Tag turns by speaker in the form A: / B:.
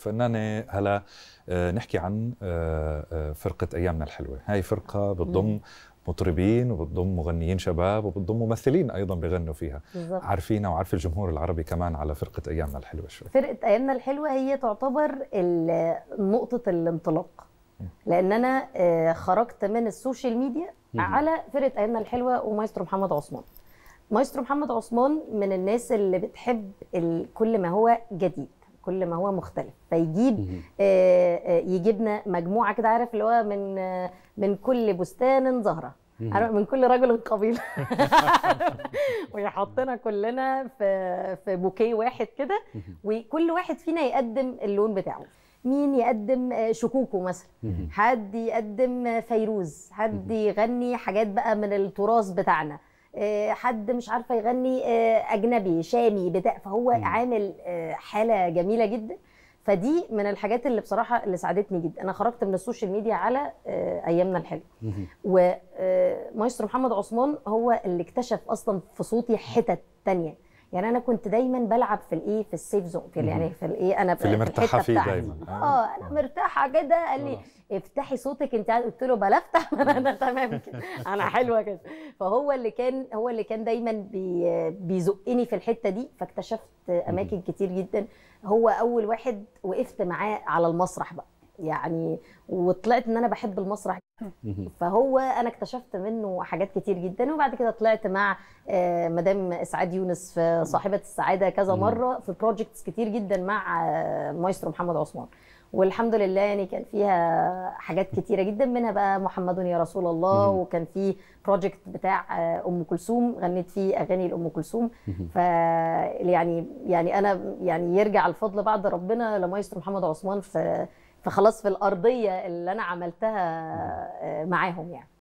A: فنانة هلا آه، نحكي عن آه، آه، فرقة أيامنا الحلوة هاي فرقة بتضم مطربين وبتضم مغنيين شباب وبتضم ممثلين أيضا بيغنوا فيها
B: بالظبط
A: عارفينا وعارف الجمهور العربي كمان على فرقة أيامنا الحلوة شوي
B: فرقه ايامنا الحلوه هي تعتبر ال- نقطه الانطلاق لان انا آه، خرجت من السوشيال ميديا على فرقه ايامنا الحلوه ومايسترو محمد عثمان مايسترو محمد عثمان من الناس اللي بتحب ال- كل ما هو جديد كل ما هو مختلف فيجيب آه، آه، يجيبنا مجموعه كده عارف اللي هو من آه، من كل بستان زهره عارف من كل رجل قبيله ويحطنا كلنا في في بوكيه واحد كده وكل واحد فينا يقدم اللون بتاعه مين يقدم آه، شكوكو مثلا حد يقدم آه، فيروز حد يغني حاجات بقى من التراث بتاعنا آه، حد مش عارفه يغني آه، اجنبي شامي بتاع فهو عامل آه، حاله جميله جدا فدي من الحاجات اللي بصراحه اللي ساعدتني جدا انا خرجت من السوشيال ميديا على آه، ايامنا الحلوه ومايسترو محمد عثمان هو اللي اكتشف اصلا في صوتي حتت تانية يعني انا كنت دايما بلعب في الايه في السيف زون في يعني في الايه انا
A: في اللي مرتاحة
B: الحتة
A: فيه
B: بتاعتي.
A: دايما.
B: اه انا مرتاحه كده قال لي افتحي صوتك انت عايز قلت له بلا افتح انا أنا تمام كده انا حلوه كده فهو اللي كان هو اللي كان دايما بي بيزقني في الحته دي فاكتشفت اماكن كتير جدا هو اول واحد وقفت معاه على المسرح بقى يعني وطلعت ان انا بحب المسرح فهو انا اكتشفت منه حاجات كتير جدا وبعد كده طلعت مع آه، مدام اسعاد يونس في صاحبه السعاده كذا مره في بروجكتس كتير جدا مع آه، مايسترو محمد عثمان والحمد لله يعني كان فيها حاجات كتيره جدا منها بقى محمد يا رسول الله وكان في بروجكت بتاع آه، ام كلثوم غنيت فيه اغاني لام كلثوم ف يعني يعني انا يعني يرجع الفضل بعد ربنا لمايسترو محمد عثمان في فخلاص في الارضيه اللي انا عملتها آه، معاهم يعني